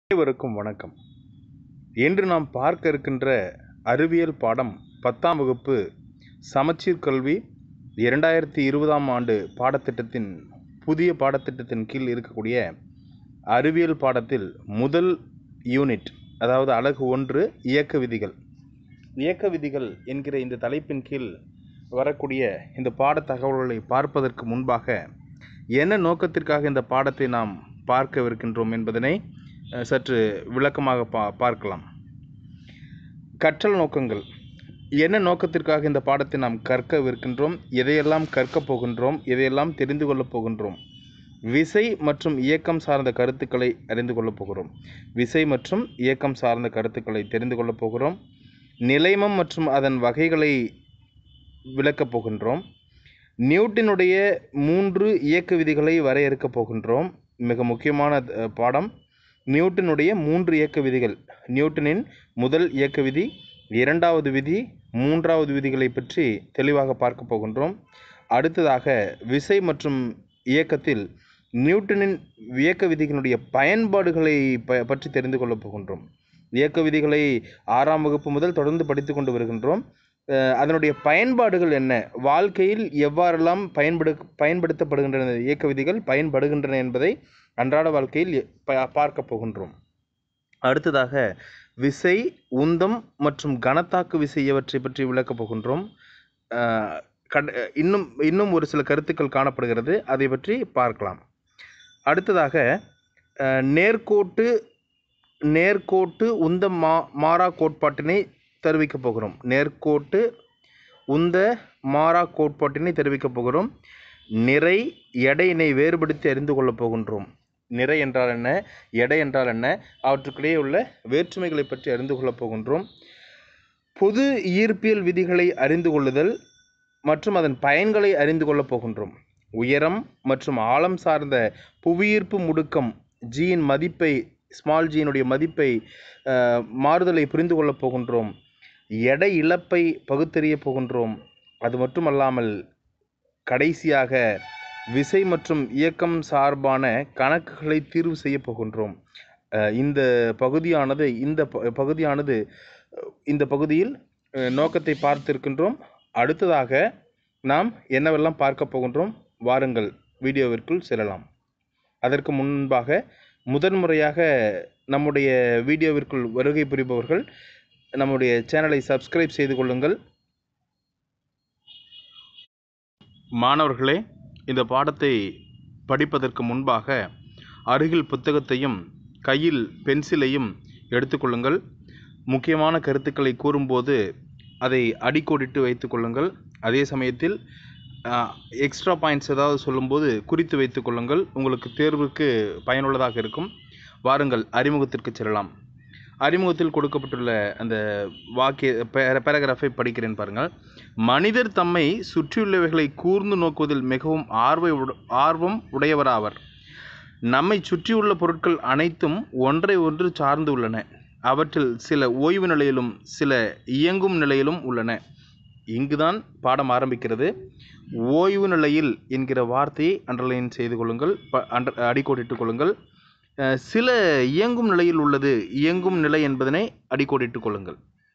அனைவருக்கும் வணக்கம் இன்று நாம் பார்க்க இருக்கின்ற அறிவியல் பாடம் பத்தாம் வகுப்பு சமச்சீர் கல்வி இரண்டாயிரத்தி இருபதாம் ஆண்டு பாடத்திட்டத்தின் புதிய பாடத்திட்டத்தின் கீழ் இருக்கக்கூடிய அறிவியல் பாடத்தில் முதல் யூனிட் அதாவது அலகு ஒன்று இயக்க விதிகள் இயக்க விதிகள் என்கிற இந்த தலைப்பின் கீழ் வரக்கூடிய இந்த பாட தகவல்களை பார்ப்பதற்கு முன்பாக என்ன நோக்கத்திற்காக இந்த பாடத்தை நாம் பார்க்கவிருக்கின்றோம் என்பதனை அஹ், சற்று விளக்கமாக பா பார்க்கலாம் கற்றல் நோக்கங்கள் என்ன நோக்கத்திற்காக இந்த பாடத்தை நாம் கற்கவிருக்கின்றோம் எதையெல்லாம் கற்கப் போகின்றோம் எதையெல்லாம் தெரிந்து கொள்ளப் போகின்றோம் விசை மற்றும் இயக்கம் சார்ந்த கருத்துக்களை அறிந்து கொள்ளப் போகிறோம் விசை மற்றும் இயக்கம் சார்ந்த கருத்துக்களை தெரிந்து கொள்ளப் போகிறோம் நிலைமம் மற்றும் அதன் வகைகளை விளக்கப் போகின்றோம் நியூட்டனுடைய மூன்று இயக்க விதிகளை வரையறுக்கப் போகின்றோம் மிக முக்கியமான அஹ், பாடம் நியூட்டனுடைய மூன்று இயக்க விதிகள் நியூட்டனின் முதல் இயக்க விதி இரண்டாவது விதி மூன்றாவது விதிகளை பற்றி தெளிவாக பார்க்க போகின்றோம் அடுத்ததாக விசை மற்றும் இயக்கத்தில் நியூட்டனின் இயக்க விதிகளுடைய பயன்பாடுகளை ப பற்றி தெரிந்து கொள்ளப் போகின்றோம் இயக்க விதிகளை ஆறாம் வகுப்பு முதல் தொடர்ந்து படித்து கொண்டு வருகின்றோம் அஹ் அதனுடைய பயன்பாடுகள் என்ன வாழ்க்கையில் எவ்வாறெல்லாம் பயன்படு பயன்படுத்தப்படுகின்றன இயக்க விதிகள் பயன்படுகின்றன என்பதை அன்றாட வாழ்க்கையில் எ- ப- பார்க்க போகின்றோம் அடுத்ததாக விசை உந்தம் மற்றும் கனத்தாக்கு விசை இவற்றை பற்றி விளக்கப் போகின்றோம் அஹ் கட- இன்னும் இன்னும் ஒரு சில கருத்துக்கள் காணப்படுகிறது அதை பற்றி பார்க்கலாம் அடுத்ததாக அஹ், நேர்கோட்டு நேர்கோட்டு உந்த மா மாறா கோட்பாட்டினை தெரிவிக்கப் போகிறோம் நேர்கோட்டு உந்த மாறா கோட்பாட்டினை தெரிவிக்கப் போகிறோம் நிறை எடையினை வேறுபடுத்தி அறிந்து கொள்ளப் போகின்றோம் நிறை என்றால் என்ன எடை என்றால் என்ன அவற்றுக்கிடையே உள்ள வேற்றுமைகளை பற்றி அறிந்து கொள்ளப் போகின்றோம் பொது ஈர்ப்பியல் விதிகளை அறிந்து கொள்ளுதல் மற்றும் அதன் பயன்களை அறிந்து கொள்ளப் போகின்றோம் உயரம் மற்றும் ஆழம் சார்ந்த புவியீர்ப்பு முடுக்கம் ஜியின் மதிப்பை ஸ்மால் ஜியினுடைய மதிப்பை அஹ், மாறுதலை புரிந்து கொள்ளப் போகின்றோம் எடை இழப்பை பகுத்தறிய போகின்றோம் அது மட்டுமல்லாமல் கடைசியாக விசை மற்றும் இயக்கம் சார்பான கணக்குகளை தீர்வு செய்ய போகின்றோம் அஹ், இந்த பகுதியானது இந்த ப- பகுதியானது அஹ், இந்த பகுதியில் அஹ், நோக்கத்தை பார்த்திருக்கின்றோம் அடுத்ததாக நாம் என்னவெல்லாம் பார்க்க போகின்றோம் வாருங்கள் வீடியோவிற்குள் செல்லலாம் அதற்கு முன்பாக முதன்முறையாக நம்முடைய வீடியோவிற்குள் வருகை புரிபவர்கள் நம்முடைய சேனலை சப்ஸ்கிரைப் செய்து கொள்ளுங்கள் மாணவர்களே இந்த பாடத்தை படிப்பதற்கு முன்பாக அருகில் புத்தகத்தையும் கையில் பென்சிலையும் எடுத்துக்கொள்ளுங்கள் முக்கியமான கருத்துக்களை கூறும்போது அதை அடிக்கோடிட்டு வைத்துக்கொள்ளுங்கள் அதே சமயத்தில் எக்ஸ்ட்ரா பாயிண்ட்ஸ் ஏதாவது சொல்லும்போது குறித்து வைத்துக்கொள்ளுங்கள் உங்களுக்கு தேர்வுக்கு பயனுள்ளதாக இருக்கும் வாருங்கள் அறிமுகத்திற்கு செல்லலாம் அறிமுகத்தில் கொடுக்கப்பட்டுள்ள அந்த வாக்கிய பேராகிராஃபை படிக்கிறேன் பாருங்கள் மனிதர் தம்மை சுற்றியுள்ளவைகளை கூர்ந்து நோக்குவதில் மிகவும் ஆர்வ ஆர்வம் உடையவராவர் நம்மை சுற்றியுள்ள பொருட்கள் அனைத்தும் ஒன்றை ஒன்று சார்ந்து உள்ளன அவற்றில் சில ஓய்வு நிலையிலும் சில இயங்கும் நிலையிலும் உள்ளன இங்குதான் பாடம் ஆரம்பிக்கிறது ஓய்வு நிலையில் என்கிற வார்த்தையை அண்டர்லைன் செய்து கொள்ளுங்கள் ப அண்டர் அடிக்கோடிட்டுக் கொள்ளுங்கள் அஹ், சில இயங்கும் நிலையில் உள்ளது இயங்கும் நிலை என்பதனை அடிக்கோடிட்டுக் கொள்ளுங்கள்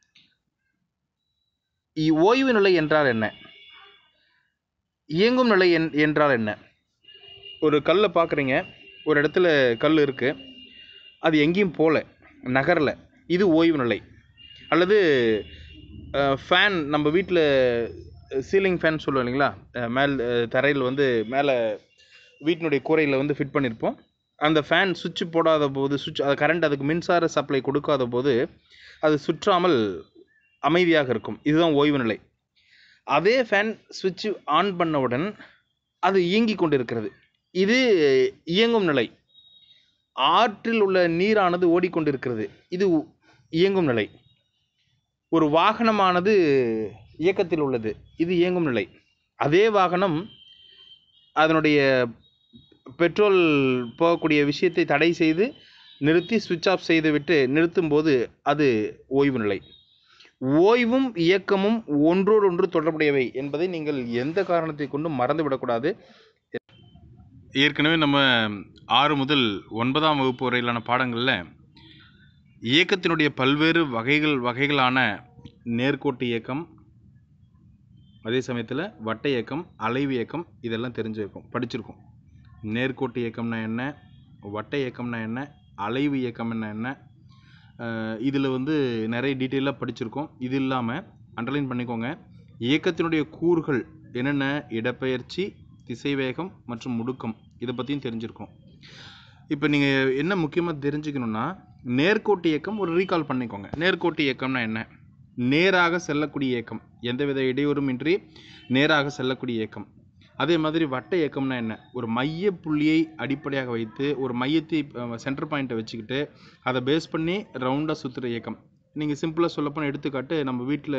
இ- ஓய்வு நிலை என்றால் என்ன இயங்கும் நிலை என் என்றால் என்ன ஒரு கல்லை பார்க்குறீங்க ஒரு இடத்துல கல் இருக்குது அது எங்கேயும் போகல நகரல இது ஓய்வு நிலை அல்லது ஃபேன் நம்ம வீட்டில் சீலிங் ஃபேன் சொல்லுவோம் இல்லைங்களா அஹ், மேல் தரையில் வந்து மேலே வீட்டினுடைய கூரையில் வந்து ஃபிட் பண்ணியிருப்போம் அந்த ஃபேன் சுவிட்ச் போடாத போது சுவிட்ச் அது கரண்ட் அதுக்கு மின்சார சப்ளை கொடுக்காத போது அது சுற்றாமல் அமைதியாக இருக்கும் இதுதான் ஓய்வு நிலை அதே ஃபேன் சுவிட்ச் ஆன் பண்ணவுடன் அது இயங்கிக் கொண்டிருக்கிறது இது இயங்கும் நிலை ஆற்றில் உள்ள நீரானது ஓடிக்கொண்டிருக்கிறது இது உ- இயங்கும் நிலை ஒரு வாகனமானது இயக்கத்தில் உள்ளது இது இயங்கும் நிலை அதே வாகனம் அதனுடைய பெட்ரோல் போகக்கூடிய விஷயத்தை தடை செய்து நிறுத்தி சுவிட்ச் ஆஃப் செய்துவிட்டு நிறுத்தும்போது அது ஓய்வு நிலை ஓய்வும் இயக்கமும் ஒன்றோடொன்று தொடர்புடையவை என்பதை நீங்கள் எந்த காரணத்தை கொண்டும் மறந்துவிடக்கூடாது ஏற்கனவே நம்ம ஆறு முதல் ஒன்பதாம் வகுப்பு வரையிலான பாடங்களில் இயக்கத்தினுடைய பல்வேறு வகைகள் வகைகளான நேர்கோட்டு இயக்கம் அதே சமயத்தில் வட்ட இயக்கம் அலைவு இயக்கம் இதெல்லாம் தெரிஞ்சிருக்கும் படிச்சிருக்கோம் நேர்கோட்டு இயக்கம்னா என்ன வட்ட இயக்கம்னா என்ன அலைவு இயக்கம்னா என்ன இதில் வந்து நிறைய டீட்டெயிலாக படிச்சிருக்கோம் இது இல்லாமல் அண்டர்லைன் பண்ணிக்கோங்க இயக்கத்தினுடைய கூறுகள் என்னென்ன இடப்பெயர்ச்சி திசைவேகம் மற்றும் முடுக்கம் இதை பற்றியும் தெரிஞ்சிருக்கோம் இப்போ நீங்கள் என்ன முக்கியமாக தெரிஞ்சுக்கணுன்னா நேர்கோட்டு இயக்கம் ஒரு ரீகால் பண்ணிக்கோங்க நேர்கோட்டு இயக்கம்னா என்ன நேராக செல்லக்கூடிய இயக்கம் எந்தவித இடையூறும் இன்றி நேராக செல்லக்கூடிய இயக்கம் அதே மாதிரி வட்ட இயக்கம்னா என்ன ஒரு மைய புள்ளியை அடிப்படையாக வைத்து ஒரு மையத்தை சென்டர் பாயிண்ட்டை வச்சுக்கிட்டு அதை பேஸ் பண்ணி ரவுண்டாக சுற்றுற இயக்கம் நீங்கள் சிம்பிளாக சொல்லப்போனால் எடுத்துக்காட்டு நம்ம வீட்டில்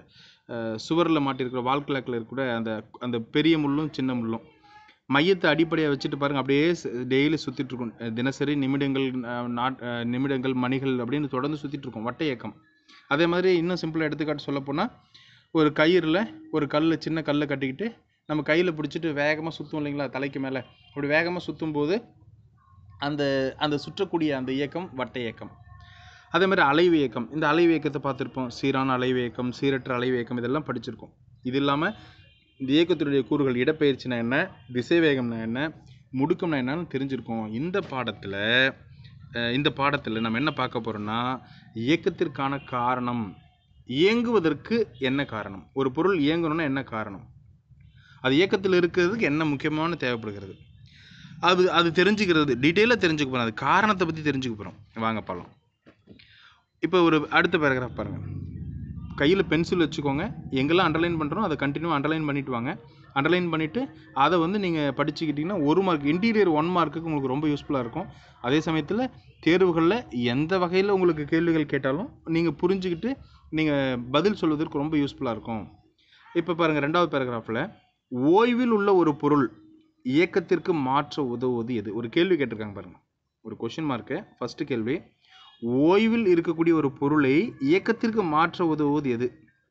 சுவரில் மாட்டியிருக்கிற வால் கிளாக்கில் இருக்கிற அந்த அந்த பெரிய முள்ளும் சின்ன முள்ளும் மையத்தை அடிப்படையாக வச்சுட்டு பாருங்கள் அப்படியே டெய்லி சுற்றிட்டு இருக்கும் தினசரி நிமிடங்கள் அஹ், நாட் அஹ், நிமிடங்கள் மணிகள் அப்படின்னு தொடர்ந்து சுற்றிட்டு இருக்கும் வட்ட இயக்கம் அதே மாதிரி இன்னும் சிம்பிளாக எடுத்துக்காட்டு சொல்லப்போனால் ஒரு கயிறில் ஒரு கல் சின்ன கல்லை கட்டிக்கிட்டு நம்ம கையில் பிடிச்சிட்டு வேகமாக சுற்றும் இல்லைங்களா தலைக்கு மேலே அப்படி வேகமாக சுற்றும் போது அந்த அந்த சுற்றக்கூடிய அந்த இயக்கம் வட்ட இயக்கம் அதே மாதிரி அலைவு இயக்கம் இந்த அலைவு இயக்கத்தை பார்த்துருப்போம் சீரான அலைவு இயக்கம் சீரற்ற அலைவு இயக்கம் இதெல்லாம் படிச்சிருக்கோம் இது இல்லாமல் இந்த இயக்கத்தினுடைய கூறுகள் இடப்பெயர்ச்சினா என்ன திசைவேகம்னா என்ன முடுக்கம்னா என்னன்னு தெரிஞ்சிருக்கோம் இந்த பாடத்தில் இந்த பாடத்தில் நம்ம என்ன பார்க்க போகிறோம்னா இயக்கத்திற்கான காரணம் இயங்குவதற்கு என்ன காரணம் ஒரு பொருள் இயங்கணும்னா என்ன காரணம் அது இயக்கத்தில் இருக்கிறதுக்கு என்ன முக்கியமான தேவைப்படுகிறது அது அது தெரிஞ்சுக்கிறது டீட்டெயிலாக தெரிஞ்சுக்க போகிறோம் அது காரணத்தை பற்றி தெரிஞ்சுக்க போகிறோம் வாங்க பழம் இப்போ ஒரு அடுத்த பேராகிராஃப் பாருங்கள் கையில் பென்சில் வச்சுக்கோங்க எங்கெல்லாம் அண்டர்லைன் பண்ணுறோம் அதை கண்டினியூ அண்டர்லைன் பண்ணிட்டு வாங்க அண்டர்லைன் பண்ணிவிட்டு அதை வந்து நீங்கள் படிச்சுக்கிட்டிங்கன்னா ஒரு மார்க் இன்டீரியர் ஒன் மார்க்குக்கு உங்களுக்கு ரொம்ப யூஸ்ஃபுல்லாக இருக்கும் அதே சமயத்தில் தேர்வுகளில் எந்த வகையில் உங்களுக்கு கேள்விகள் கேட்டாலும் நீங்கள் புரிஞ்சுக்கிட்டு நீங்கள் பதில் சொல்வதற்கு ரொம்ப யூஸ்ஃபுல்லாக இருக்கும் இப்போ பாருங்கள் ரெண்டாவது பேராகிராஃபில் ஓய்வில் உள்ள ஒரு பொருள் இயக்கத்திற்கு மாற்ற உதவுவது எது ஒரு கேள்வி கேட்டிருக்காங்க பாருங்கள் ஒரு கொஷின் மார்க்கு ஃபஸ்ட்டு கேள்வி ஓய்வில் இருக்கக்கூடிய ஒரு பொருளை இயக்கத்திற்கு மாற்ற உதவுவது எது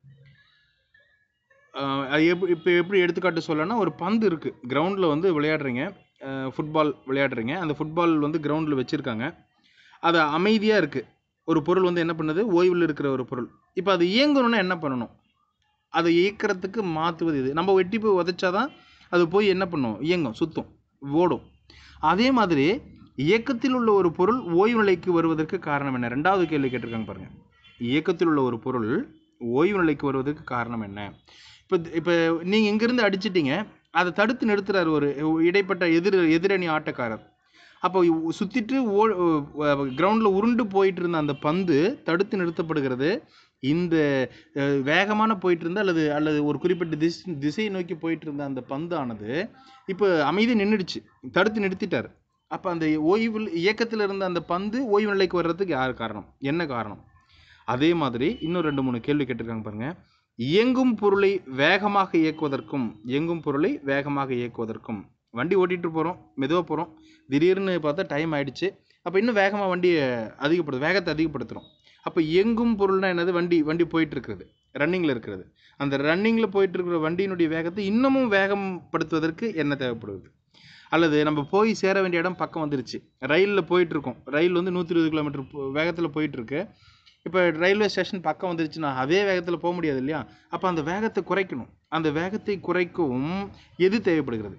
ஆஹ் அது எப்படி இப்போ எப்படி எடுத்துக்காட்டு சொல்லனா ஒரு பந்து இருக்குது கிரவுண்டில் வந்து விளையாடுறீங்க ஃபுட்பால் விளையாடுறீங்க அந்த ஃபுட்பால் வந்து கிரவுண்டில் வச்சுருக்காங்க அது அமைதியாக இருக்குது ஒரு பொருள் வந்து என்ன பண்ணுது ஓய்வில் இருக்கிற ஒரு பொருள் இப்போ அது இயங்கணும்னா என்ன பண்ணணும் அதை இயக்கிறதுக்கு மாற்றுவது இது நம்ம வெட்டி போய் உதைச்சாதான் அது போய் என்ன பண்ணும் இயங்கும் சுத்தும் ஓடும் அதே மாதிரி இயக்கத்தில் உள்ள ஒரு பொருள் ஓய்வு நிலைக்கு வருவதற்கு காரணம் என்ன ரெண்டாவது கேள்வி கேட்டிருக்காங்க பாருங்க இயக்கத்தில் உள்ள ஒரு பொருள் ஓய்வு நிலைக்கு வருவதற்கு காரணம் என்ன இப்போ இப்போ நீங்கள் இங்கேருந்து அடிச்சிட்டீங்க அதை தடுத்து நிறுத்துறாரு ஒரு இடைப்பட்ட எதிர் எதிரணி ஆட்டக்காரர் அப்போ சுற்றிட்டு ஓ கிரவுண்டில் உருண்டு போயிட்டு இருந்த அந்த பந்து தடுத்து நிறுத்தப்படுகிறது இந்த அஹ், வேகமான போயிட்டு இருந்த அல்லது அல்லது ஒரு குறிப்பிட்ட திசை திசையை நோக்கி போயிட்டு இருந்த அந்த பந்தானது இப்போ அமைதி நின்றுடுச்சு தடுத்து நிறுத்திட்டார் அப்போ அந்த ஓய்வில் இயக்கத்தில் இருந்த அந்த பந்து ஓய்வு நிலைக்கு வர்றதுக்கு யார் காரணம் என்ன காரணம் அதே மாதிரி இன்னும் ரெண்டு மூணு கேள்வி கேட்டிருக்காங்க பாருங்க இயங்கும் பொருளை வேகமாக இயக்குவதற்கும் இயங்கும் பொருளை வேகமாக இயக்குவதற்கும் வண்டி ஓட்டிட்டு போகிறோம் மெதுவாக போகிறோம் திடீர்னு பார்த்தா டைம் ஆயிடுச்சு அப்போ இன்னும் வேகமாக வண்டியை அதிகப்படுத்து வேகத்தை அதிகப்படுத்துகிறோம் அப்போ இயங்கும் பொருள்னா என்னது வண்டி வண்டி போயிட்டு இருக்கிறது ரன்னிங்கில் இருக்கிறது அந்த ரன்னிங்கில் போயிட்டு இருக்கிற வண்டியினுடைய வேகத்தை இன்னமும் வேகப்படுத்துவதற்கு என்ன தேவைப்படுது அல்லது நம்ம போய் சேர வேண்டிய இடம் பக்கம் வந்துருச்சு ரயிலில் போயிட்டு இருக்கோம் ரயில் வந்து நூற்றி இருபது கிலோமீட்டர் வேகத்தில் போயிட்டு இருக்கு இப்போ ரயில்வே ஸ்டேஷன் பக்கம் வந்துருச்சுன்னா அதே வேகத்தில் போக முடியாது இல்லையா அப்போ அந்த வேகத்தை குறைக்கணும் அந்த வேகத்தை குறைக்கவும் எது தேவைப்படுகிறது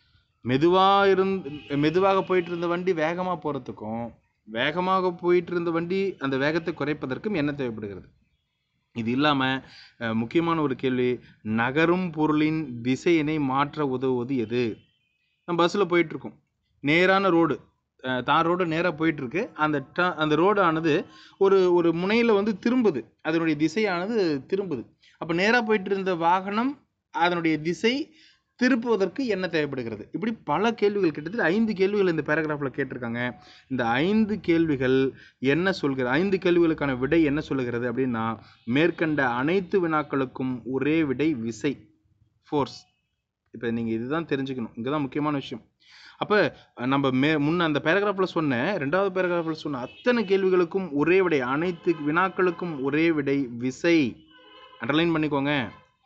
மெதுவாக இருந்து மெதுவாக போயிட்டு இருந்த வண்டி வேகமாக போகிறதுக்கும் வேகமாக போயிட்டு இருந்த வண்டி அந்த வேகத்தை குறைப்பதற்கும் என்ன தேவைப்படுகிறது இது இல்லாமல் முக்கியமான ஒரு கேள்வி நகரும் பொருளின் திசையினை மாற்ற உதவுவது எது நம்ம பஸ்ஸில் போயிட்டுருக்கோம் நேரான ரோடு தார் ரோடு நேராக போயிட்டுருக்கு அந்த ட அந்த ரோடு ஆனது ஒரு ஒரு முனையில் வந்து திரும்புது அதனுடைய திசையானது திரும்புது அப்போ நேராக போயிட்டு இருந்த வாகனம் அதனுடைய திசை திருப்புவதற்கு என்ன தேவைப்படுகிறது இப்படி பல கேள்விகள் கிட்டத்தட்ட ஐந்து கேள்விகள் இந்த பேராகிராஃபில் கேட்டிருக்காங்க இந்த ஐந்து கேள்விகள் என்ன சொல்கிறது ஐந்து கேள்விகளுக்கான விடை என்ன சொல்லுகிறது அப்படின்னா மேற்கண்ட அனைத்து வினாக்களுக்கும் ஒரே விடை விசை ஃபோர்ஸ் இப்போ நீங்கள் இதுதான் தெரிஞ்சுக்கணும் இங்கே தான் முக்கியமான விஷயம் அப்போ நம்ம மே முன்ன அந்த பேராகிராஃபில் சொன்ன ரெண்டாவது பேராகிராஃபில் சொன்ன அத்தனை கேள்விகளுக்கும் ஒரே விடை அனைத்து வினாக்களுக்கும் ஒரே விடை விசை அண்டர்லைன் பண்ணிக்கோங்க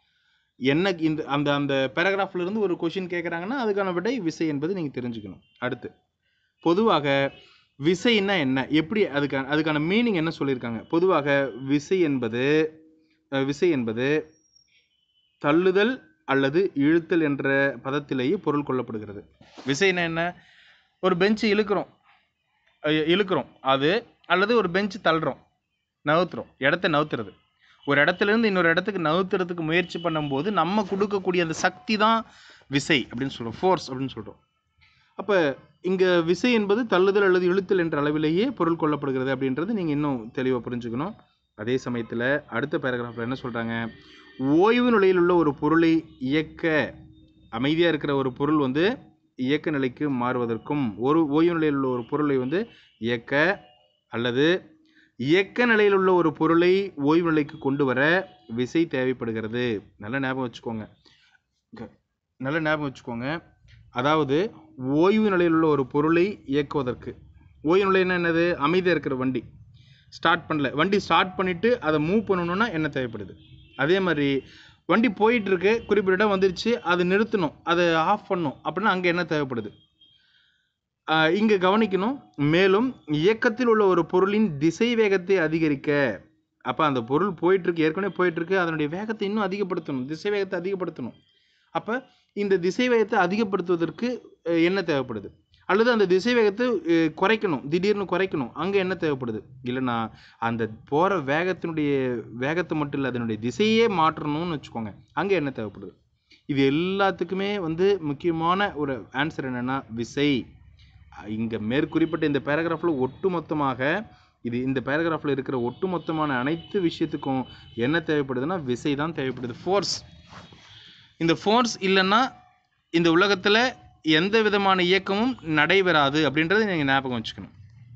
என்ன இந்த அந்த அந்த பேராகிராஃப்ல இருந்து ஒரு கொஷின் கேட்குறாங்கன்னா அதுக்கான விடை விசை என்பது நீங்கள் தெரிஞ்சுக்கணும் அடுத்து பொதுவாக விசைன்னா என்ன எப்படி அதுக்கான அதுக்கான மீனிங் என்ன சொல்லியிருக்காங்க பொதுவாக விசை என்பது அஹ், விசை என்பது தள்ளுதல் அல்லது இழுத்தல் என்ற பதத்திலேயே பொருள் கொள்ளப்படுகிறது விசைன்னா என்ன ஒரு பெஞ்சு இழுக்கிறோம் அஹ், இழுக்கிறோம் அது அல்லது ஒரு பெஞ்சு தள்ளுறோம் நவுத்துறோம் இடத்த நவுத்துறது ஒரு இடத்துல இருந்து இன்னொரு இடத்துக்கு நவுத்துறதுக்கு முயற்சி பண்ணும்போது நம்ம கொடுக்கக்கூடிய அந்த சக்தி தான் விசை அப்படின்னு சொல்றோம் ஃபோர்ஸ் அப்படின்னு சொல்றோம் அப்போ இங்கே விசை என்பது தள்ளுதல் அல்லது இழுத்தல் என்ற அளவிலேயே பொருள் கொள்ளப்படுகிறது அப்படின்றது நீங்கள் இன்னும் தெளிவாக புரிஞ்சுக்கணும் அதே சமயத்தில் அடுத்த பேராகிராஃபில் என்ன சொல்கிறாங்க ஓய்வு நிலையில் உள்ள ஒரு பொருளை இயக்க அமைதியாக இருக்கிற ஒரு பொருள் வந்து இயக்க நிலைக்கு மாறுவதற்கும் ஒரு ஓய்வு நிலையில் உள்ள ஒரு பொருளை வந்து இயக்க அல்லது இயக்க நிலையில் உள்ள ஒரு பொருளை ஓய்வு நிலைக்கு கொண்டு வர விசை தேவைப்படுகிறது நல்ல ஞாபகம் வச்சுக்கோங்க க- நல்ல ஞாபகம் வச்சுக்கோங்க அதாவது ஓய்வு நிலையில் உள்ள ஒரு பொருளை இயக்குவதற்கு ஓய்வு நிலைன்னா என்னது அமைதியாக இருக்கிற வண்டி ஸ்டார்ட் பண்ணல வண்டி ஸ்டார்ட் பண்ணிவிட்டு அதை மூவ் பண்ணணும்னா என்ன தேவைப்படுது அதே மாதிரி வண்டி போயிட்டு இருக்கு குறிப்பிட்ட இடம் வந்துருச்சு அதை நிறுத்தணும் அதை ஆஃப் பண்ணணும் அப்படின்னா அங்கே என்ன தேவைப்படுது ஆஹ் இங்க கவனிக்கணும் மேலும் இயக்கத்தில் உள்ள ஒரு பொருளின் திசை வேகத்தை அதிகரிக்க அப்ப அந்த பொருள் போயிட்டு இருக்கு ஏற்கனவே போயிட்டு இருக்கு அதனுடைய வேகத்தை இன்னும் அதிகப்படுத்தணும் திசை வேகத்தை அதிகப்படுத்தணும் அப்ப இந்த திசை வேகத்தை அதிகப்படுத்துவதற்கு அஹ், என்ன தேவைப்படுது அல்லது அந்த திசை வேகத்தை அஹ், குறைக்கணும் திடீர்னு குறைக்கணும் அங்க என்ன தேவைப்படுது இல்லைன்னா அந்த போற வேகத்தினுடைய வேகத்தை மட்டும் இல்லை அதனுடைய திசையே மாற்றணும்னு வச்சுக்கோங்க அங்க என்ன தேவைப்படுது இது எல்லாத்துக்குமே வந்து முக்கியமான ஒரு ஆன்சர் என்னன்னா விசை இங்க மேற்குறிப்பிட்ட இந்த பேராகிராஃப்ல ஒட்டுமொத்தமாக இது இந்த பேராகிராஃப்ல இருக்கிற ஒட்டுமொத்தமான அனைத்து விஷயத்துக்கும் என்ன தேவைப்படுதுன்னா விசை தான் தேவைப்படுது ஃபோர்ஸ் இந்த ஃபோர்ஸ் இல்லைன்னா இந்த உலகத்துல எந்த விதமான இயக்கமும் நடைபெறாது அப்படின்றத நீங்க ஞாபகம் வச்சுக்கணும்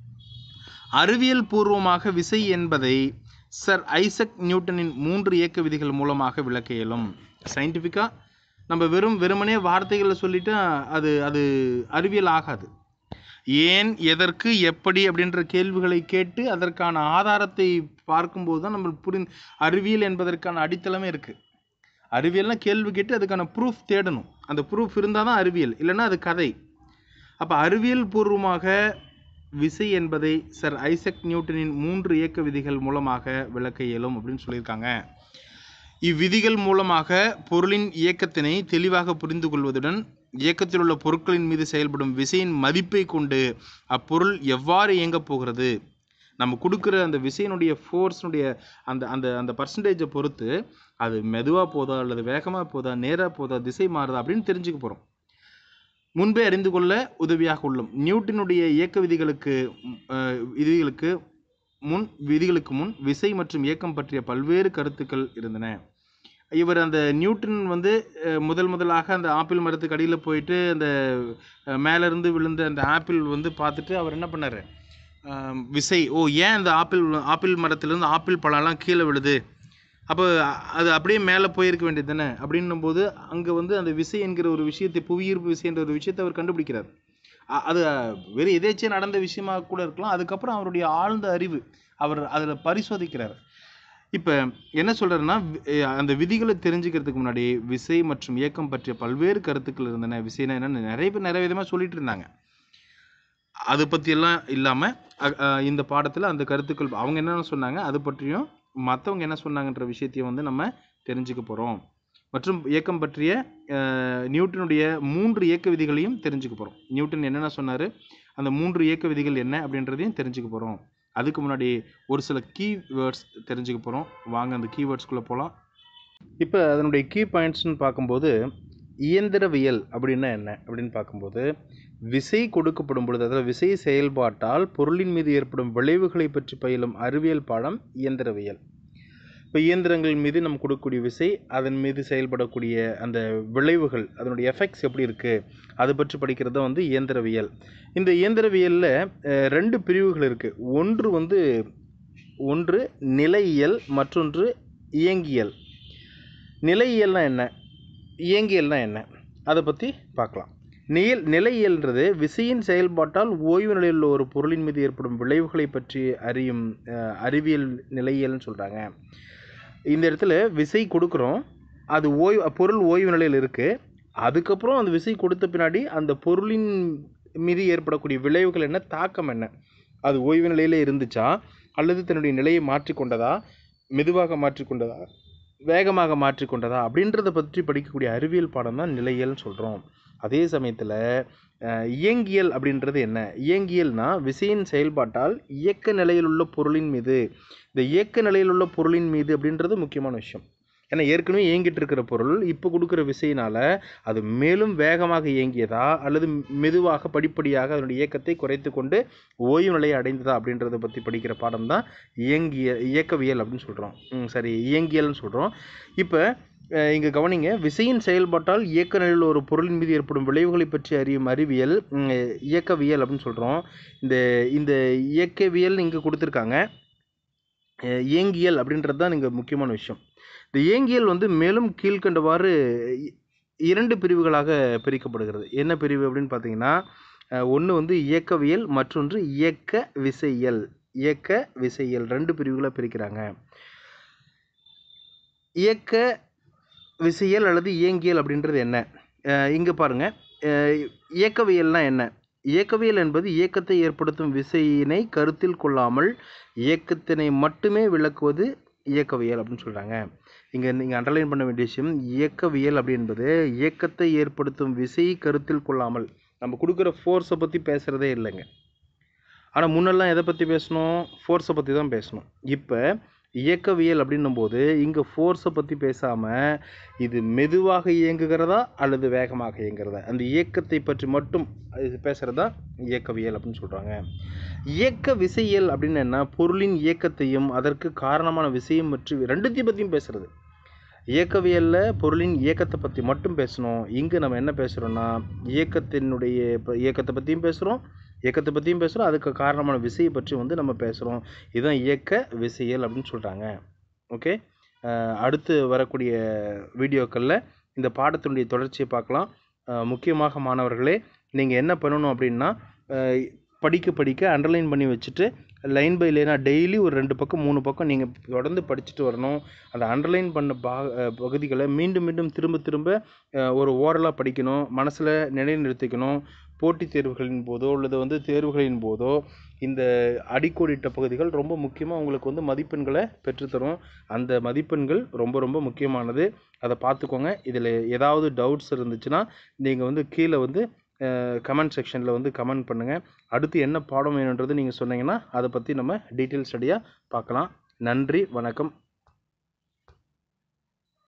அறிவியல் பூர்வமாக விசை என்பதை சர் ஐசக் நியூட்டனின் மூன்று இயக்க விதிகள் மூலமாக விளக்க இயலும் சயின்டிஃபிக்காக நம்ம வெறும் வெறுமனே வார்த்தைகளை சொல்லிட்டு அது அது அறிவியல் ஆகாது ஏன் எதற்கு எப்படி அப்படின்ற கேள்விகளை கேட்டு அதற்கான ஆதாரத்தை பார்க்கும்போது தான் நம்ம புரி அறிவியல் என்பதற்கான அடித்தளமே இருக்கு அறிவியல்னா கேள்வி கேட்டு அதுக்கான ப்ரூஃப் தேடணும் அந்த ப்ரூஃப் இருந்தால் தான் அறிவியல் இல்லைன்னா அது கதை அப்போ அறிவியல் பூர்வமாக விசை என்பதை சர் ஐசக் நியூட்டனின் மூன்று இயக்க விதிகள் மூலமாக விளக்க இயலும் அப்படின்னு சொல்லியிருக்காங்க இவ்விதிகள் மூலமாக பொருளின் இயக்கத்தினை தெளிவாக புரிந்து கொள்வதுடன் இயக்கத்தில் உள்ள பொருட்களின் மீது செயல்படும் விசையின் மதிப்பை கொண்டு அப்பொருள் எவ்வாறு இயங்கப் போகிறது நம்ம கொடுக்குற அந்த விசையினுடைய ஃபோர்ஸினுடைய அந்த அந்த அந்த பர்சன்டேஜை பொறுத்து அது மெதுவாக போதா அல்லது வேகமாக போதா நேராக போதா திசை மாறுதா அப்படின்னு தெரிஞ்சுக்க போகிறோம் முன்பே அறிந்து கொள்ள உதவியாக உள்ளோம் நியூட்டனுடைய இயக்க விதிகளுக்கு ம், அஹ், விதிகளுக்கு முன் விதிகளுக்கு முன் விசை மற்றும் இயக்கம் பற்றிய பல்வேறு கருத்துக்கள் இருந்தன இவர் அந்த நியூட்டன் வந்து அஹ், முதல் முதலாக அந்த ஆப்பிள் மரத்துக்கு அடியில் போயிட்டு அந்த அஹ், மேல இருந்து விழுந்த அந்த ஆப்பிள் வந்து பார்த்துட்டு அவர் என்ன பண்ணாரு அஹ், விசை ஓ ஏன் அந்த ஆப்பிள் ஆப்பிள் மரத்துலேருந்து ஆப்பிள் பழம்லாம் கீழே விழுது அப்போ அ- அது அப்படியே மேலே போயிருக்க வேண்டியது தானே அப்படின்னும் போது அங்கே வந்து அந்த விசை என்கிற ஒரு விஷயத்தை புவியீர்ப்பு விசை என்ற ஒரு விஷயத்தை அவர் கண்டுபிடிக்கிறார் அ- அது வெறும் எதேச்சியாக நடந்த விஷயமா கூட இருக்கலாம் அதுக்கப்புறம் அவருடைய ஆழ்ந்த அறிவு அவர் அதில் பரிசோதிக்கிறார் இப்போ என்ன சொல்றாருன்னா வி- அஹ் அந்த விதிகளை தெரிஞ்சுக்கிறதுக்கு முன்னாடி விசை மற்றும் இயக்கம் பற்றிய பல்வேறு கருத்துக்கள் இருந்தன விசைனா என்னன்னு நிறைய பேர் நிறைய விதமாக சொல்லிட்டு இருந்தாங்க அது பற்றியெல்லாம் இல்லாமல் இந்த பாடத்தில் அந்த கருத்துக்கள் அவங்க என்னென்ன சொன்னாங்க அது பற்றியும் மற்றவங்க என்ன சொன்னாங்கன்ற விஷயத்தையும் வந்து நம்ம தெரிஞ்சுக்க போகிறோம் மற்றும் இயக்கம் பற்றிய அஹ், நியூட்டனுடைய மூன்று இயக்க விதிகளையும் தெரிஞ்சுக்க போகிறோம் நியூட்டன் என்னென்ன சொன்னார் அந்த மூன்று இயக்க விதிகள் என்ன அப்படின்றதையும் தெரிஞ்சுக்க போகிறோம் அதுக்கு முன்னாடி ஒரு சில கீ வேர்ட்ஸ் தெரிஞ்சுக்க போகிறோம் வாங்க அந்த கீ வேர்ட்ஸ்குள்ளே போகலாம் இப்போ அதனுடைய கீ பாயிண்ட்ஸ்னு பார்க்கும்போது இயந்திரவியல் அப்படின்னா என்ன அப்படின்னு பார்க்கும்போது விசை கொடுக்கப்படும் பொழுது அதாவது விசை செயல்பாட்டால் பொருளின் மீது ஏற்படும் விளைவுகளை பற்றி பயிலும் அறிவியல் பாடம் இயந்திரவியல் இப்போ இயந்திரங்கள் மீது நம்ம கொடுக்கக்கூடிய விசை அதன் மீது செயல்படக்கூடிய அந்த விளைவுகள் அதனுடைய எஃபெக்ட்ஸ் எப்படி இருக்குது அதை பற்றி படிக்கிறது தான் வந்து இயந்திரவியல் இந்த இயந்திரவியலில் அஹ், ரெண்டு பிரிவுகள் இருக்குது ஒன்று வந்து ஒன்று நிலையியல் மற்றொன்று இயங்கியல் நிலையியல்னா என்ன இயங்கியல்னா என்ன அதை பற்றி பார்க்கலாம் நியல் நிலையியல்ன்றது விசையின் செயல்பாட்டால் ஓய்வு நிலையில் உள்ள ஒரு பொருளின் மீது ஏற்படும் விளைவுகளை பற்றி அறியும் அஹ், அறிவியல் நிலையியல்னு சொல்கிறாங்க இந்த இடத்துல விசை கொடுக்குறோம் அது ஓய்வு பொருள் ஓய்வு நிலையில் இருக்குது அதுக்கப்புறம் அந்த விசை கொடுத்த பின்னாடி அந்த பொருளின் மீது ஏற்படக்கூடிய விளைவுகள் என்ன தாக்கம் என்ன அது ஓய்வு நிலையிலே இருந்துச்சா அல்லது தன்னுடைய நிலையை மாற்றிக்கொண்டதா மெதுவாக மாற்றிக்கொண்டதா வேகமாக மாற்றிக்கொண்டதா அப்படின்றத பற்றி படிக்கக்கூடிய அறிவியல் பாடம் தான் நிலையியல்னு சொல்கிறோம் அதே சமயத்தில் இயங்கியல் அப்படின்றது என்ன இயங்கியல்னா விசையின் செயல்பாட்டால் இயக்க நிலையில் உள்ள பொருளின் மீது இந்த இயக்க நிலையில் உள்ள பொருளின் மீது அப்படின்றது முக்கியமான விஷயம் ஏன்னா ஏற்கனவே இயங்கிட்டு இருக்கிற பொருள் இப்போ கொடுக்குற விசையினால் அது மேலும் வேகமாக இயங்கியதா அல்லது மெதுவாக படிப்படியாக அதனுடைய இயக்கத்தை குறைத்து கொண்டு ஓய்வு நிலையை அடைந்ததா அப்படின்றத பற்றி படிக்கிற பாடம் தான் இயங்கிய இயக்கவியல் அப்படின்னு சொல்கிறோம் சரி இயங்கியல்னு சொல்கிறோம் இப்போ இங்கே கவனிங்க விசையின் செயல்பாட்டால் இயக்க நிலையில் ஒரு பொருளின் மீது ஏற்படும் விளைவுகளை பற்றி அறியும் அறிவியல் ம், இயக்கவியல் அப்படின்னு சொல்கிறோம் இந்த இந்த இயக்கவியல் இங்கே கொடுத்துருக்காங்க அஹ் இயங்கியல் அப்படின்றது தான் இங்கே முக்கியமான விஷயம் இந்த இயங்கியல் வந்து மேலும் கீழ்க்கண்டவாறு இ- இரண்டு பிரிவுகளாக பிரிக்கப்படுகிறது என்ன பிரிவு அப்படின்னு பார்த்தீங்கன்னா ஒன்று வந்து இயக்கவியல் மற்றொன்று இயக்க விசையியல் இயக்க விசையியல் ரெண்டு பிரிவுகளாக பிரிக்கிறாங்க இயக்க விசையியல் அல்லது இயங்கியல் அப்படின்றது என்ன இங்கே பாருங்கள் இயக்கவியல்னா என்ன இயக்கவியல் என்பது இயக்கத்தை ஏற்படுத்தும் விசையினை கருத்தில் கொள்ளாமல் இயக்கத்தினை மட்டுமே விளக்குவது இயக்கவியல் அப்படின்னு சொல்கிறாங்க இங்கே நீங்கள் அண்டர்லைன் பண்ண வேண்டிய விஷயம் இயக்கவியல் அப்படின்றது இயக்கத்தை ஏற்படுத்தும் விசையை கருத்தில் கொள்ளாமல் நம்ம கொடுக்குற ஃபோர்ஸை பற்றி பேசுகிறதே இல்லைங்க ஆனால் முன்னெல்லாம் எதை பற்றி பேசணும் ஃபோர்ஸை பற்றி தான் பேசணும் இப்போ இயக்கவியல் அப்படின்னும் போது இங்கே ஃபோர்ஸை பற்றி பேசாமல் இது மெதுவாக இயங்குகிறதா அல்லது வேகமாக இயங்குகிறதா அந்த இயக்கத்தை பற்றி மட்டும் இது பேசுகிறது தான் இயக்கவியல் அப்படின்னு சொல்கிறாங்க இயக்க விசையியல் அப்படின்னு என்ன பொருளின் இயக்கத்தையும் அதற்கு காரணமான விசையும் பற்றி ரெண்டுத்தையும் பற்றியும் பேசுகிறது இயக்கவியலில் பொருளின் இயக்கத்தை பற்றி மட்டும் பேசணும் இங்கே நம்ம என்ன பேசுகிறோன்னா இயக்கத்தினுடைய இப்போ இயக்கத்தை பற்றியும் பேசுகிறோம் இயக்கத்தை பற்றியும் பேசுகிறோம் அதுக்கு காரணமான விசையை பற்றி வந்து நம்ம பேசுகிறோம் இதுதான் இயக்க விசையியல் அப்படின்னு சொல்கிறாங்க ஓகே அடுத்து வரக்கூடிய வீடியோக்களில் இந்த பாடத்தினுடைய தொடர்ச்சியை பார்க்கலாம் அஹ் முக்கியமாக மாணவர்களே நீங்கள் என்ன பண்ணணும் அப்படின்னா அஹ் படிக்க படிக்க அண்டர்லைன் பண்ணி வச்சுட்டு லைன் பை லைனாக டெய்லி ஒரு ரெண்டு பக்கம் மூணு பக்கம் நீங்கள் தொடர்ந்து படிச்சுட்டு வரணும் அந்த அண்டர்லைன் பண்ண பா அஹ் பகுதிகளை மீண்டும் மீண்டும் திரும்ப திரும்ப அஹ் ஒரு ஓரலாக படிக்கணும் மனசில் நிலைநிறுத்திக்கணும் போட்டித் தேர்வுகளின் போதோ அல்லது வந்து தேர்வுகளின் போதோ இந்த அடிக்கோடிட்ட பகுதிகள் ரொம்ப முக்கியமாக உங்களுக்கு வந்து மதிப்பெண்களை பெற்றுத்தரும் அந்த மதிப்பெண்கள் ரொம்ப ரொம்ப முக்கியமானது அதை பார்த்துக்கோங்க இதில் ஏதாவது டவுட்ஸ் இருந்துச்சுன்னா நீங்கள் வந்து கீழே வந்து கமெண்ட் செக்ஷனில் வந்து கமெண்ட் பண்ணுங்கள் அடுத்து என்ன பாடம் வேணுன்றது நீங்கள் சொன்னீங்கன்னா அதை பற்றி நம்ம டீட்டெயில் ஸ்டடியாக பார்க்கலாம் நன்றி வணக்கம்